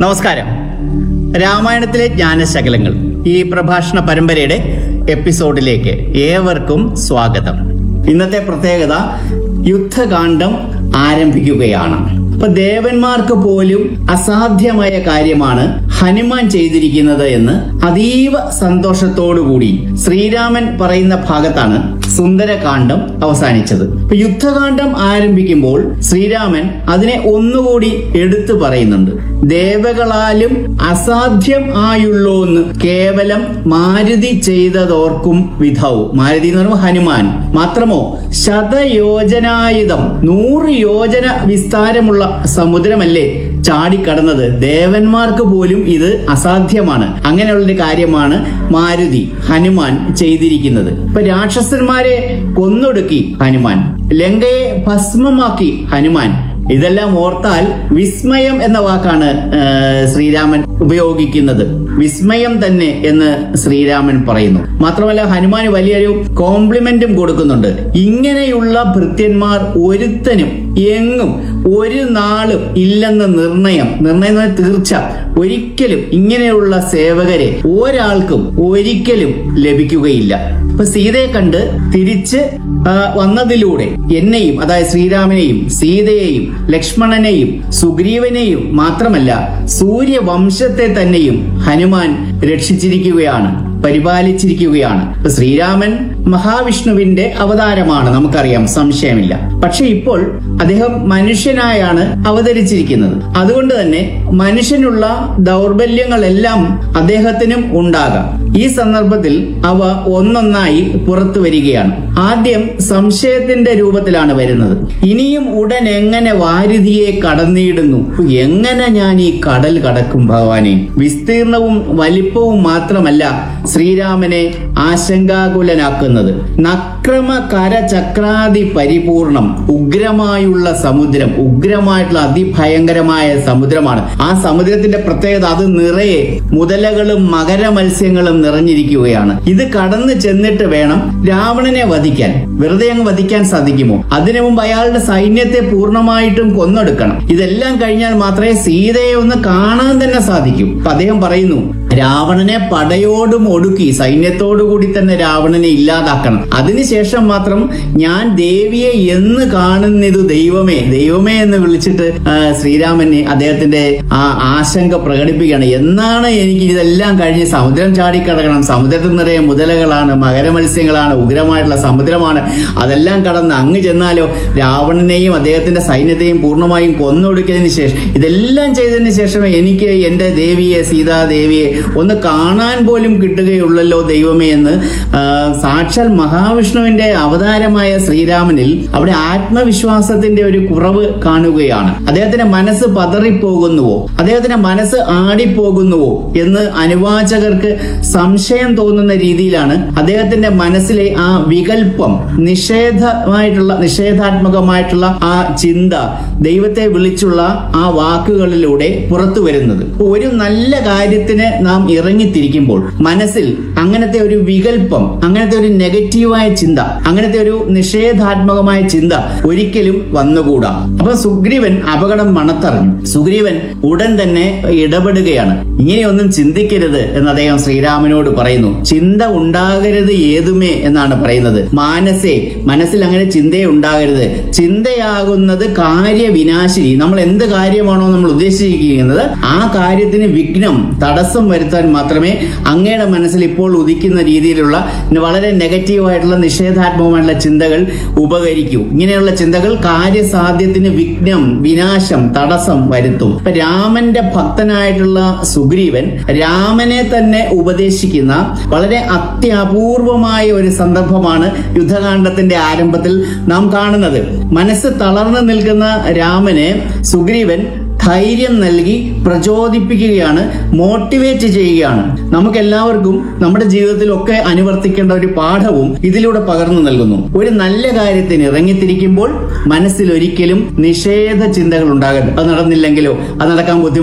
നമസ്കാരം രാമായണത്തിലെ ജ്ഞാനശകലങ്ങൾ ഈ പ്രഭാഷണ പരമ്പരയുടെ എപ്പിസോഡിലേക്ക് ഏവർക്കും സ്വാഗതം ഇന്നത്തെ പ്രത്യേകത യുദ്ധകാന്ഡം ആരംഭിക്കുകയാണ് അപ്പൊ ദേവന്മാർക്ക് പോലും അസാധ്യമായ കാര്യമാണ് ഹനുമാൻ ചെയ്തിരിക്കുന്നത് എന്ന് അതീവ സന്തോഷത്തോടുകൂടി ശ്രീരാമൻ പറയുന്ന ഭാഗത്താണ് സുന്ദരകാന്ഡം അവസാനിച്ചത് ഇപ്പൊ യുദ്ധകാന്ഡം ആരംഭിക്കുമ്പോൾ ശ്രീരാമൻ അതിനെ ഒന്നുകൂടി എടുത്തു പറയുന്നുണ്ട് ദേവകളാലും അസാധ്യം ആയുള്ളൂന്ന് കേവലം മാരുതി ചെയ്തതോർക്കും വിധവും മാരുതി എന്ന് പറയുമ്പോൾ ഹനുമാൻ മാത്രമോ ശതയോജനായുധം നൂറ് യോജന വിസ്താരമുള്ള സമുദ്രമല്ലേ ചാടിക്കടന്നത് ദേവന്മാർക്ക് പോലും ഇത് അസാധ്യമാണ് അങ്ങനെയുള്ളൊരു കാര്യമാണ് മാരുതി ഹനുമാൻ ചെയ്തിരിക്കുന്നത് ഇപ്പൊ രാക്ഷസന്മാരെ കൊന്നൊടുക്കി ഹനുമാൻ ലങ്കയെ ഭസ്മമാക്കി ഹനുമാൻ ഇതെല്ലാം ഓർത്താൽ വിസ്മയം എന്ന വാക്കാണ് ആ, ശ്രീരാമൻ ഉപയോഗിക്കുന്നത് വിസ്മയം തന്നെ എന്ന് ശ്രീരാമൻ പറയുന്നു മാത്രമല്ല ഹനുമാന് വലിയൊരു കോംപ്ലിമെന്റും കൊടുക്കുന്നുണ്ട് ഇങ്ങനെയുള്ള ഭൃത്യന്മാർ ഒരുത്തനും എങ്ങും ഒരു നാളും ഇല്ലെന്ന നിർണയം നിർണയം എന്ന് പറഞ്ഞാൽ തീർച്ച ഒരിക്കലും ഇങ്ങനെയുള്ള സേവകരെ ഒരാൾക്കും ഒരിക്കലും ലഭിക്കുകയില്ല ഇപ്പൊ സീതയെ കണ്ട് തിരിച്ച് ആ, വന്നതിലൂടെ എന്നെയും അതായത് ശ്രീരാമനെയും സീതയെയും ലക്ഷ്മണനെയും സുഗ്രീവനെയും മാത്രമല്ല സൂര്യവംശത്തെ തന്നെയും ഹനുമാൻ രക്ഷിച്ചിരിക്കുകയാണ് പരിപാലിച്ചിരിക്കുകയാണ് ഇപ്പൊ ശ്രീരാമൻ മഹാവിഷ്ണുവിന്റെ അവതാരമാണ് നമുക്കറിയാം സംശയമില്ല പക്ഷെ ഇപ്പോൾ അദ്ദേഹം മനുഷ്യനായാണ് അവതരിച്ചിരിക്കുന്നത് അതുകൊണ്ട് തന്നെ മനുഷ്യനുള്ള ദൗർബല്യങ്ങളെല്ലാം അദ്ദേഹത്തിനും ഉണ്ടാകാം ഈ സന്ദർഭത്തിൽ അവ ഒന്നൊന്നായി പുറത്തു വരികയാണ് ആദ്യം സംശയത്തിന്റെ രൂപത്തിലാണ് വരുന്നത് ഇനിയും ഉടൻ എങ്ങനെ വാരുതിയെ കടന്നിടുന്നു എങ്ങനെ ഞാൻ ഈ കടൽ കടക്കും ഭഗവാനെ വിസ്തീർണവും വലിപ്പവും മാത്രമല്ല ശ്രീരാമനെ ആശങ്കാകുലനാക്കുന്നത് നക്രമ കരചക്രാതി പരിപൂർണം ഉഗ്രമായുള്ള സമുദ്രം ഉഗ്രമായിട്ടുള്ള അതിഭയങ്കരമായ സമുദ്രമാണ് ആ സമുദ്രത്തിന്റെ പ്രത്യേകത അത് നിറയെ മുതലകളും മകര മത്സ്യങ്ങളും നിറഞ്ഞിരിക്കുകയാണ് ഇത് കടന്നു ചെന്നിട്ട് വേണം രാവണനെ വധിക്കാൻ വെറുതെ അങ്ങ് വധിക്കാൻ സാധിക്കുമോ അതിനു മുമ്പ് അയാളുടെ സൈന്യത്തെ പൂർണ്ണമായിട്ടും കൊന്നൊടുക്കണം ഇതെല്ലാം കഴിഞ്ഞാൽ മാത്രമേ സീതയെ ഒന്ന് കാണാൻ തന്നെ സാധിക്കൂ അപ്പൊ അദ്ദേഹം പറയുന്നു രാവണനെ പടയോടും ഒടുക്കി സൈന്യത്തോടു കൂടി തന്നെ രാവണനെ ഇല്ലാതാക്കണം അതിനുശേഷം മാത്രം ഞാൻ ദേവിയെ എന്ന് കാണുന്നിതു ദൈവമേ ദൈവമേ എന്ന് വിളിച്ചിട്ട് ആ, ശ്രീരാമനെ അദ്ദേഹത്തിന്റെ ആ ആശങ്ക പ്രകടിപ്പിക്കുകയാണ് എന്നാണ് എനിക്ക് ഇതെല്ലാം കഴിഞ്ഞ് സമുദ്രം ചാടിക്കടക്കണം സമുദ്രത്തിൽ നിറയെ മുതലകളാണ് മകരമത്സ്യങ്ങളാണ് ഉഗ്രമായിട്ടുള്ള സമുദ്രമാണ് അതെല്ലാം കടന്ന് അങ്ങ് ചെന്നാലോ രാവണനെയും അദ്ദേഹത്തിന്റെ സൈന്യത്തെയും പൂർണ്ണമായും കൊന്നൊടുക്കിയതിന് ശേഷം ഇതെല്ലാം ചെയ്തതിന് ശേഷമേ എനിക്ക് എന്റെ ദേവിയെ സീതാദേവിയെ ഒന്ന് കാണാൻ പോലും കിട്ടുകയുള്ളല്ലോ ദൈവമേ എന്ന് ആ, സാക്ഷാൽ മഹാവിഷ്ണുവിന്റെ അവതാരമായ ശ്രീരാമനിൽ അവിടെ ആത്മവിശ്വാസത്തിന്റെ ഒരു കുറവ് കാണുകയാണ് അദ്ദേഹത്തിന്റെ മനസ്സ് പതറിപ്പോകുന്നുവോ അദ്ദേഹത്തിന്റെ മനസ്സ് ആടിപ്പോകുന്നുവോ എന്ന് അനുവാചകർക്ക് സംശയം തോന്നുന്ന രീതിയിലാണ് അദ്ദേഹത്തിന്റെ മനസ്സിലെ ആ വികല്പം നിഷേധമായിട്ടുള്ള നിഷേധാത്മകമായിട്ടുള്ള ആ ചിന്ത ദൈവത്തെ വിളിച്ചുള്ള ആ വാക്കുകളിലൂടെ പുറത്തു വരുന്നത് ഒരു നല്ല കാര്യത്തിന് നാം ഇറങ്ങിത്തിരിക്കുമ്പോൾ മനസ്സിൽ അങ്ങനത്തെ ഒരു വികല്പം അങ്ങനത്തെ ഒരു നെഗറ്റീവായ ചിന്ത അങ്ങനത്തെ ഒരു നിഷേധാത്മകമായ ചിന്ത ഒരിക്കലും വന്നുകൂടാ അപ്പൊ സുഗ്രീവൻ അപകടം മണത്തറിഞ്ഞു സുഗ്രീവൻ ഉടൻ തന്നെ ഇടപെടുകയാണ് ഇങ്ങനെയൊന്നും ചിന്തിക്കരുത് എന്ന് അദ്ദേഹം ശ്രീരാമനോട് പറയുന്നു ചിന്ത ഉണ്ടാകരുത് ഏതുമേ എന്നാണ് പറയുന്നത് മാനസേ മനസ്സിൽ അങ്ങനെ ചിന്തയെ ഉണ്ടാകരുത് ചിന്തയാകുന്നത് കാര്യവിനാശിനി നമ്മൾ എന്ത് കാര്യമാണോ നമ്മൾ ഉദ്ദേശിച്ചിരിക്കുന്നത് ആ കാര്യത്തിന് വിഘ്നം തടസ്സം വരുത്താൻ മാത്രമേ അങ്ങയുടെ മനസ്സിൽ ഇപ്പോൾ ഉദിക്കുന്ന രീതിയിലുള്ള വളരെ നെഗറ്റീവായിട്ടുള്ള നിഷേധാത്മകമായിട്ടുള്ള ചിന്തകൾ ഉപകരിക്കൂ ഇങ്ങനെയുള്ള ചിന്തകൾ കാര്യസാധ്യത്തിന് വിഘ്നം വിനാശം തടസ്സം വരുത്തും ഇപ്പൊ രാമന്റെ ഭക്തനായിട്ടുള്ള സുഗ്രീവൻ രാമനെ തന്നെ ഉപദേശിക്കുന്ന വളരെ അത്യപൂർവമായ ഒരു സന്ദർഭമാണ് യുദ്ധകാണ്ഡത്തിന്റെ ആരംഭത്തിൽ നാം കാണുന്നത് മനസ്സ് തളർന്നു നിൽക്കുന്ന രാമനെ സുഗ്രീവൻ ധൈര്യം നൽകി പ്രചോദിപ്പിക്കുകയാണ് മോട്ടിവേറ്റ് ചെയ്യുകയാണ് നമുക്ക് എല്ലാവർക്കും നമ്മുടെ ജീവിതത്തിലൊക്കെ അനുവർത്തിക്കേണ്ട ഒരു പാഠവും ഇതിലൂടെ പകർന്നു നൽകുന്നു ഒരു നല്ല കാര്യത്തിന് ഇറങ്ങിത്തിരിക്കുമ്പോൾ മനസ്സിൽ ഒരിക്കലും നിഷേധ ചിന്തകൾ ഉണ്ടാകരുത് അത് നടന്നില്ലെങ്കിലോ അത് നടക്കാൻ ബുദ്ധിമുട്ട്